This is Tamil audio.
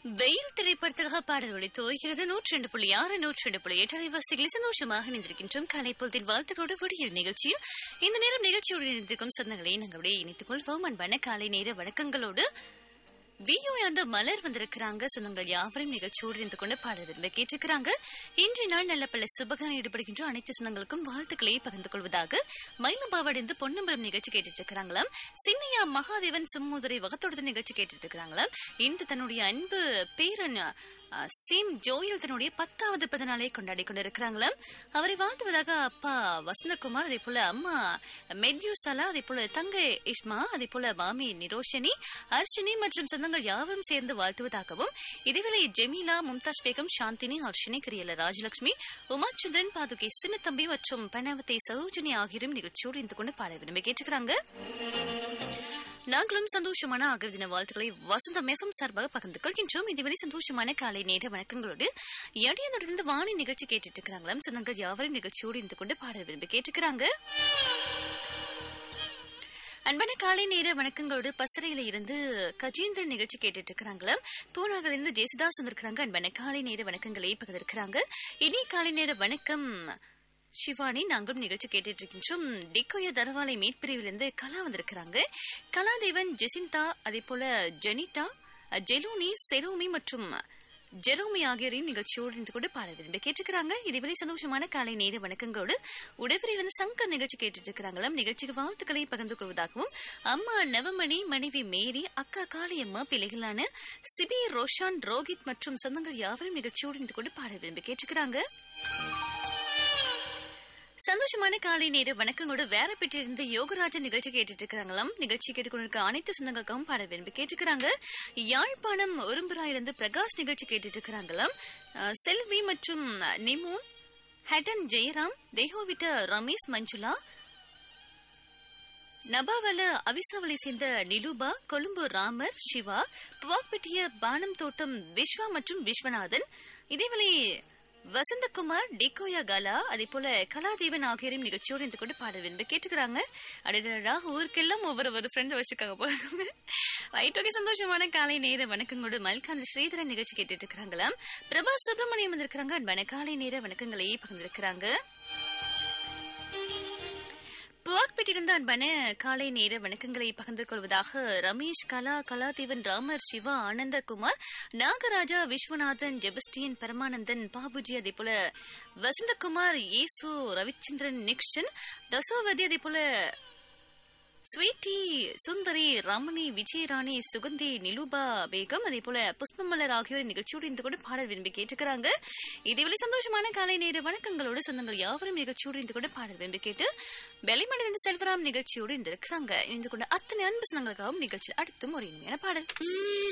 வெயில் திரைப்படத்திற்காக பாடல் ஒளி தோய்கிறது நூற்றி ரெண்டு புள்ளி ஆறு நூற்றி ரெண்டு புள்ளி எட்டு அலைவாசிகளை சந்தோஷமாக இணைந்திருக்கின்றோம் கலை பொழுதின் வாழ்த்துக்களோடு விடியல் நிகழ்ச்சியில் இந்த நேரம் நிகழ்ச்சியோடு இணைந்திருக்கும் சொந்தங்களை நாங்களுடைய இணைத்துக் கொள்வோம் அன்பான காலை நேர வணக்கங்களோடு வியோ அந்த மலர் வந்திருக்கிறாங்க சொந்தங்கள் யாவரையும் நிகழ்ச்சியோடு இருந்து கொண்டு பாட விரும்ப கேட்டிருக்கிறாங்க இன்றைய நாள் நல்ல பல சுபகாரம் ஈடுபடுகின்ற அனைத்து சொந்தங்களுக்கும் வாழ்த்துக்களை பகிர்ந்து கொள்வதாக மயிலம்பாவடிந்து பொன்னம்பலம் நிகழ்ச்சி கேட்டுட்டு இருக்கிறாங்களாம் சின்னையா மகாதேவன் சும்மூதுரை வகத்தோட நிகழ்ச்சி கேட்டுட்டு இருக்கிறாங்களாம் இன்று தன்னுடைய அன்பு பேரன் அஹ், சேம் ஜோயல் தன்னுடைய பத்தாவது பிறந்த நாளை கொண்டாடி கொண்டிருக்கிறாங்களாம் அவரை வாழ்த்துவதாக அப்பா வசந்தகுமார் அதே போல அம்மா மெட்யூசலா அதே போல தங்கை இஷ்மா அதே போல மாமி நிரோஷினி அர்ஷினி மற்றும் சொந்தங்கள் யாவரும் சேர்ந்து வாழ்த்துவதாகவும் இதேவேளை ஜெமீலா மும்தாஜ் பேகம் சாந்தினி ஹர்ஷினி கிரியல ராஜலட்சுமி உமாச்சந்திரன் பாதுகை சின்னத்தம்பி மற்றும் பணவத்தை சரோஜினி ஆகியோரும் நிகழ்ச்சியோடு இருந்து கொண்டு பாட விரும்பி கேட்டுக்கிறாங்க நாங்களும் சந்தோஷமான ஆகிய தின வாழ்த்துக்களை வசந்தம் எஃப்எம் சார்பாக பகிர்ந்து கொள்கின்றோம் இதுவரை சந்தோஷமான காலை நேர வணக்கங்களோடு எடையனுடன் வாணி நிகழ்ச்சி கேட்டுட்டு இருக்கிறாங்களாம் சொந்தங்கள் யாவரும் நிகழ்ச்சியோடு இருந்து கொண்டு பாட விரும்பி கேட்டுக்கிறாங்க அன்பான காலை நேர வணக்கங்களோடு பசறையில இருந்து கஜேந்திரன் நிகழ்ச்சி கேட்டுட்டு இருக்கிறாங்களாம் பூனாகல இருந்து ஜெயசுதாஸ் வந்திருக்கிறாங்க அன்பான காலை நேர வணக்கங்களை பகிர்ந்திருக்கிறாங்க இனி காலை நேர வணக்கம் சிவானி நாங்களும் நிகழ்ச்சி கேட்டுட்டு இருக்கின்றோம் டிக்கோய தரவாலை மீட்பிரிவிலிருந்து கலா வந்திருக்கிறாங்க கலாதேவன் ஜெசிந்தா அதே போல ஜெனிட்டா ஜெலூனி செரோமி மற்றும் ஜெரோமி ஆகியோரையும் நிகழ்ச்சியோடு இருந்து கொண்டு பாட விரும்பி கேட்டுக்கிறாங்க இதுவரை சந்தோஷமான காலை நேர வணக்கங்களோடு உடவரை வந்து சங்கர் நிகழ்ச்சி கேட்டுட்டு இருக்கிறாங்களாம் நிகழ்ச்சிக்கு வாழ்த்துக்களை பகிர்ந்து கொள்வதாகவும் அம்மா நவமணி மனைவி மேரி அக்கா காளியம்மா பிள்ளைகளான சிபி ரோஷான் ரோஹித் மற்றும் சொந்தங்கள் யாவரும் நிகழ்ச்சியோடு இருந்து கொண்டு பாட விரும்பி கேட்டுக்கிறாங்க சந்தோஷமான காலை நேர வணக்கங்களோட வேறப்பட்டிருந்து யோகராஜன் நிகழ்ச்சி கேட்டுட்டு இருக்கிறாங்களாம் நிகழ்ச்சி கேட்டுக்கொண்டிருக்க அனைத்து சொந்தங்களுக்கும் பாட விரும்பி கேட்டுக்கிறாங்க யாழ்ப்பாணம் ஒரும்புராயிலிருந்து பிரகாஷ் நிகழ்ச்சி கேட்டுட்டு இருக்கிறாங்களாம் அஹ், செல்வி மற்றும் நிமோன் ஹெடன் ஜெயராம் தேகோவிட்ட ரமேஷ் மஞ்சுளா நபாவல அவிசாவளை சேர்ந்த நிலுபா கொழும்பு ராமர் சிவா புவாக்பெட்டிய பானம் தோட்டம் விஸ்வா மற்றும் விஸ்வநாதன் இதேவேளை வசந்தகுமார் டிகோயா கலா அதே போல கலாதேவன் ஆகியோரையும் நிகழ்ச்சியோடு இருந்து கொண்டு பாட விரும்பி கேட்டுக்கிறாங்க அடடா ஊருக்கெல்லாம் ஒவ்வொரு ஒரு ஃப்ரெண்ட் வச்சிருக்காங்க போல ரைட் ஓகே சந்தோஷமான காலை நேர வணக்கங்களோடு மல்காந்த் ஸ்ரீதரன் நிகழ்ச்சி கேட்டுட்டு இருக்கிறாங்களாம் பிரபா சுப்பிரமணியம் வந்திருக்கிறாங்க அன்பான காலை நேர வணக்கங்களை பகிர்ந்திருக்கிறாங்க புவாக்பேட்டிலிருந்து அன்பான காலை நேர வணக்கங்களை பகிர்ந்து கொள்வதாக ரமேஷ் கலா கலாதேவன் ராமர் சிவா ஆனந்தகுமார் நாகராஜா விஸ்வநாதன் ஜெபஸ்டியன் பரமானந்தன் பாபுஜி அதே போல வசந்தகுமார் இயேசு ரவிச்சந்திரன் நிக்ஷன் தசோவதி அதே போல ஸ்வீட்டி சுந்தரி ரமணி விஜயராணி சுகந்தி நிலுபா பேகம் அதே போல புஷ்பமலர் ஆகியோர் நிகழ்ச்சியோடு இந்த கூட பாடல் விரும்பி கேட்டுக்கிறாங்க இதேவேளை சந்தோஷமான காலை நேர வணக்கங்களோடு சொந்தங்கள் யாவரும் நிகழ்ச்சியோடு இந்த கூட பாடல் விரும்பி கேட்டு வெளிமடலிருந்து செல்வராம் நிகழ்ச்சியோடு இந்த இருக்கிறாங்க இந்த கொண்ட அத்தனை அன்பு சொந்தங்களுக்காகவும் நிகழ்ச்சியில் அடுத்தும் ஒரு இனிமையான பாடல்